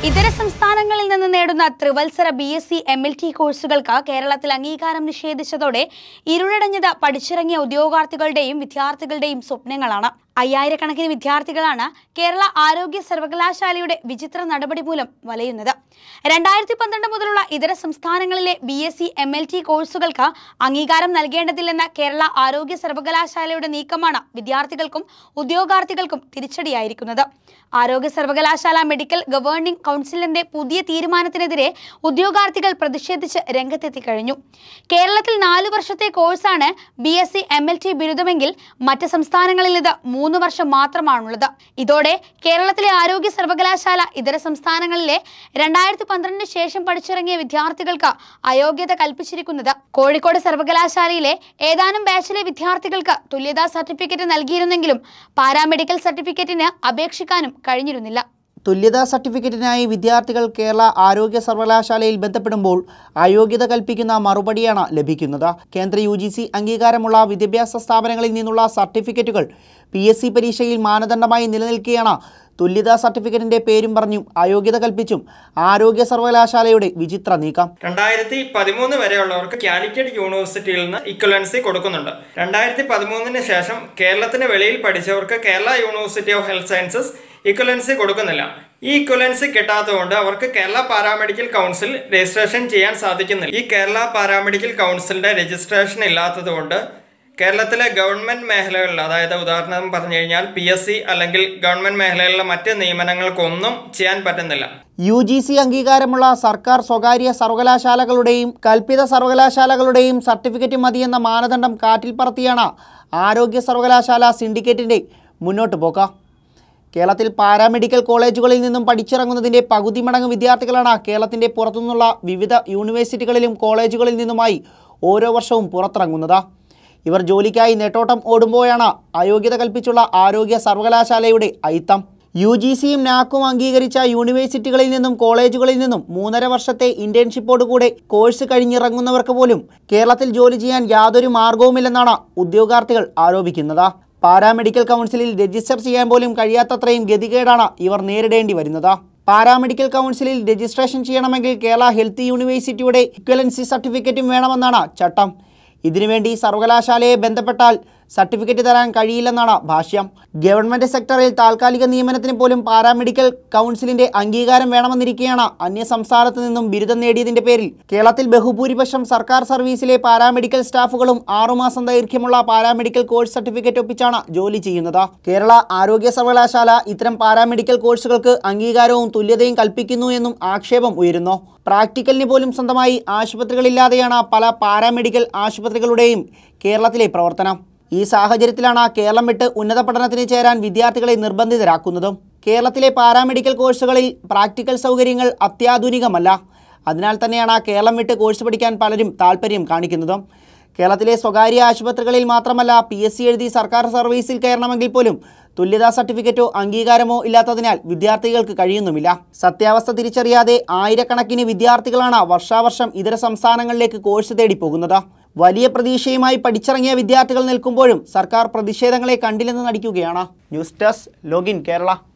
ഇതര സംസ്ഥാനങ്ങളിൽ നിന്ന് നേടുന്ന ത്രിവത്സര B S C M L T കോഴ്സുകൾക്ക് കേരളത്തിൽ അംഗീകാരം നിഷേധിച്ചതോടെ ഇരുളടഞ്ഞത് പഠിച്ചിറങ്ങിയ ഉദ്യോഗാർത്ഥികളുടെയും വിദ്യാർത്ഥികളുടെയും സ്വപ്നങ്ങളാണ് അയ്യായിരക്കണക്കിന് വിദ്യാർത്ഥികളാണ് കേരള ആരോഗ്യ സർവകലാശാലയുടെ വിചിത്ര നടപടി മൂലം വലയുന്നത് രണ്ടായിരത്തി പന്ത്രണ്ട് മുതലുള്ള ഇതര സംസ്ഥാനങ്ങളിലെ B S C M L T കോഴ്സുകൾക്ക് അംഗീകാരം നൽകേണ്ടതില്ലെന്ന കേരള ആരോഗ്യ സർവകലാശാലയുടെ നീക്കമാണ് വിദ്യാർത്ഥികൾക്കും ഉദ്യോഗാർത്ഥികൾക്കും തിരിച്ചടിയായിരിക്കുന്നത് ആരോഗ്യ സർവകലാശാല മെഡിക്കൽ ഗവേണിംഗ് കൗൺസിലിന്റെ പുതിയ തീരുമാനത്തിനെതിരെ ഉദ്യോഗാർത്ഥികൾ പ്രതിഷേധിച്ച് രംഗത്തെത്തി കഴിഞ്ഞു കേരളത്തിൽ നാലു വർഷത്തെ കോഴ്സാണ് B S C M L T ബിരുദമെങ്കിൽ മറ്റ് സംസ്ഥാനങ്ങളിൽ ഇത് മൂന്ന് വർഷം മാത്രമാണുള്ളത് ഇതോടെ കേരളത്തിലെ ആരോഗ്യ സർവകലാശാല ഇതര സംസ്ഥാനങ്ങളിലെ രണ്ടായിരത്തി പന്ത്രണ്ടിന് ശേഷം പഠിച്ചിറങ്ങിയ വിദ്യാർത്ഥികൾക്ക് അയോഗ്യത കൽപ്പിച്ചിരിക്കുന്നത് കോഴിക്കോട് സർവകലാശാലയിലെ ഏതാനും ബാച്ചിലെ വിദ്യാർത്ഥികൾക്ക് തുല്യതാ സർട്ടിഫിക്കറ്റ് നൽകിയിരുന്നെങ്കിലും പാരാമെഡിക്കൽ സർട്ടിഫിക്കറ്റിന് അപേക്ഷിക്കാനും കഴിഞ്ഞിരുന്നില്ല തുല്യതാ സർട്ടിഫിക്കറ്റിനായി വിദ്യാർത്ഥികൾ കേരള ആരോഗ്യ സർവകലാശാലയിൽ ബന്ധപ്പെടുമ്പോൾ അയോഗ്യത കൽപ്പിക്കുന്ന മറുപടിയാണ് ലഭിക്കുന്നത് കേന്ദ്ര യു ജി സി അംഗീകാരമുള്ള വിദ്യാഭ്യാസ സ്ഥാപനങ്ങളിൽ നിന്നുള്ള സർട്ടിഫിക്കറ്റുകൾ പി എസ് സി പരീക്ഷയിൽ മാനദണ്ഡമായി നിലനിൽക്കെയാണ് തുല്യതാ സർട്ടിഫിക്കറ്റിന്റെ പേരും പറഞ്ഞും അയോഗ്യത കൽപ്പിച്ചും ആരോഗ്യ സർവകലാശാലയുടെ വിചിത്ര നീക്കം രണ്ടായിരത്തി പതിമൂന്ന് വരെയുള്ളവർക്ക് കാലിക്കറ്റ് യൂണിവേഴ്സിറ്റിയിൽ നിന്ന് ഇക്വലൻസി കൊടുക്കുന്നുണ്ട് രണ്ടായിരത്തി പതിമൂന്നിന് ശേഷം കേരളത്തിന് വെളിയിൽ പഠിച്ചവർക്ക് Kerala university of health sciences equivalency കൊടുക്കുന്നില്ല ഈ ഇക്വലൻസി കിട്ടാത്തതുകൊണ്ട് അവർക്ക് കേരള പാരാമെഡിക്കൽ കൗൺസിൽ രജിസ്ട്രേഷൻ ചെയ്യാൻ സാധിക്കുന്നില്ല ഈ കേരള പാരാമെഡിക്കൽ കൗൺസിലിന്റെ രജിസ്ട്രേഷൻ ഇല്ലാത്തതുകൊണ്ട് കേരളത്തിലെ ഗവൺമെന്റ് മേഖലകളിൽ അതായത് ഉദാഹരണം പറഞ്ഞു കഴിഞ്ഞാൽ പി എസ് സി അല്ലെങ്കിൽ ഗവൺമെന്റ് മേഖലകളിലെ മറ്റ് നിയമനങ്ങൾക്കൊന്നും ചെയ്യാൻ പറ്റുന്നില്ല യു ജി സി അംഗീകാരമുള്ള സർക്കാർ സ്വകാര്യ സർവകലാശാലകളുടെയും കൽപ്പിത സർവകലാശാലകളുടെയും സർട്ടിഫിക്കറ്റ് മതിയെന്ന മാനദണ്ഡം കാറ്റിൽ പറത്തിയാണ് ആരോഗ്യ സർവകലാശാല സിൻഡിക്കേറ്റിൻ്റെ മുന്നോട്ട് പോക്ക് കേരളത്തിൽ പാരാമെഡിക്കൽ കോളേജുകളിൽ നിന്നും പഠിച്ചിറങ്ങുന്നതിൻ്റെ പകുതി മടങ്ങ് വിദ്യാർത്ഥികളാണ് കേരളത്തിൻ്റെ പുറത്തുനിന്നുള്ള വിവിധ യൂണിവേഴ്സിറ്റികളിലും കോളേജുകളിൽ നിന്നുമായി ഓരോ വർഷവും പുറത്തിറങ്ങുന്നത് ഇവർ ജോലിക്കായി നെട്ടോട്ടം ഓടുമ്പോഴാണ് അയോഗ്യത കൽപ്പിച്ചുള്ള ആരോഗ്യ സർവകലാശാലയുടെ അയിത്തം യു ജി സിയും നാക്കും അംഗീകരിച്ച യൂണിവേഴ്സിറ്റികളിൽ നിന്നും കോളേജുകളിൽ നിന്നും മൂന്നര വർഷത്തെ ഇന്റേൺഷിപ്പോടുകൂടെ കോഴ്സ് കഴിഞ്ഞിറങ്ങുന്നവർക്ക് പോലും കേരളത്തിൽ ജോലി ചെയ്യാൻ യാതൊരു മാർഗവുമില്ലെന്നാണ് ഉദ്യോഗാർത്ഥികൾ ആരോപിക്കുന്നത് പാരാമെഡിക്കൽ കൗൺസിലിൽ രജിസ്റ്റർ ചെയ്യാൻ പോലും കഴിയാത്തത്രയും ഗതികേടാണ് ഇവർ നേരിടേണ്ടി വരുന്നത് പാരാമെഡിക്കൽ കൗൺസിലിൽ രജിസ്ട്രേഷൻ ചെയ്യണമെങ്കിൽ കേരള ഹെൽത്ത് യൂണിവേഴ്സിറ്റിയുടെ ഇക്വലൻസി സർട്ടിഫിക്കറ്റും വേണമെന്നാണ് ചട്ടം ഇതിനുവേണ്ടി സർവകലാശാലയെ ബന്ധപ്പെട്ടാൽ സർട്ടിഫിക്കറ്റ് തരാൻ കഴിയില്ലെന്നാണ് ഭാഷ്യം ഗവൺമെന്റ് സെക്ടറിൽ താൽക്കാലിക നിയമനത്തിന് പോലും പാരാമെഡിക്കൽ കൗൺസിലിന്റെ അംഗീകാരം വേണമെന്നിരിക്കെയാണ് അന്യ സംസ്ഥാനത്ത് നിന്നും ബിരുദം നേടിയതിന്റെ പേരിൽ കേരളത്തിൽ ബഹുഭൂരിപക്ഷം സർക്കാർ സർവീസിലെ പാരാമെഡിക്കൽ സ്റ്റാഫുകളും ആറുമാസം ദൈർഘ്യമുള്ള പാരാമെഡിക്കൽ കോഴ്സ് സർട്ടിഫിക്കറ്റ് ഒപ്പിച്ചാണ് ജോലി ചെയ്യുന്നത് കേരള ആരോഗ്യ സർവകലാശാല ഇത്തരം പാരാമെഡിക്കൽ കോഴ്സുകൾക്ക് അംഗീകാരവും തുല്യതയും കൽപ്പിക്കുന്നു എന്നും ആക്ഷേപം ഉയരുന്നു പ്രാക്ടിക്കലിന് പോലും സ്വന്തമായി ആശുപത്രികളില്ലാതെയാണ് പല പാരാമെഡിക്കൽ ആശുപത്രികളുടെയും കേരളത്തിലെ പ്രവർത്തനം ഈ സാഹചര്യത്തിലാണ് കേരളം വിട്ട് ഉന്നത പഠനത്തിന് ചേരാൻ വിദ്യാർത്ഥികളെ നിർബന്ധിതരാക്കുന്നതും കേരളത്തിലെ പാരാമെഡിക്കൽ കോഴ്സുകളിൽ പ്രാക്ടിക്കൽ സൗകര്യങ്ങൾ അത്യാധുനികമല്ല അതിനാൽ തന്നെയാണ് കേരളം വിട്ട് കോഴ്സ് പഠിക്കാൻ പലരും താല്പര്യം കാണിക്കുന്നതും കേരളത്തിലെ സ്വകാര്യ ആശുപത്രികളിൽ മാത്രമല്ല പി എസ് സി എഴുതി സർക്കാർ സർവീസിൽ കയറണമെങ്കിൽ പോലും തുല്യതാ സർട്ടിഫിക്കറ്റോ അംഗീകാരമോ ഇല്ലാത്തതിനാൽ വിദ്യാർത്ഥികൾക്ക് കഴിയുന്നുമില്ല സത്യാവസ്ഥ തിരിച്ചറിയാതെ ആയിരക്കണക്കിന് വിദ്യാർത്ഥികളാണ് വർഷാവർഷം ഇതര സംസ്ഥാനങ്ങളിലേക്ക് കോഴ്സ് തേടി പോകുന്നത് വലിയ പ്രതീക്ഷയുമായി പഠിച്ചിറങ്ങിയ വിദ്യാർത്ഥികൾ നിൽക്കുമ്പോഴും സർക്കാർ പ്രതിഷേധങ്ങളെ കണ്ടില്ലെന്ന് നടിക്കുകയാണ് ന്യൂസ് ഡെസ്ക് ലോഗിൻ കേരള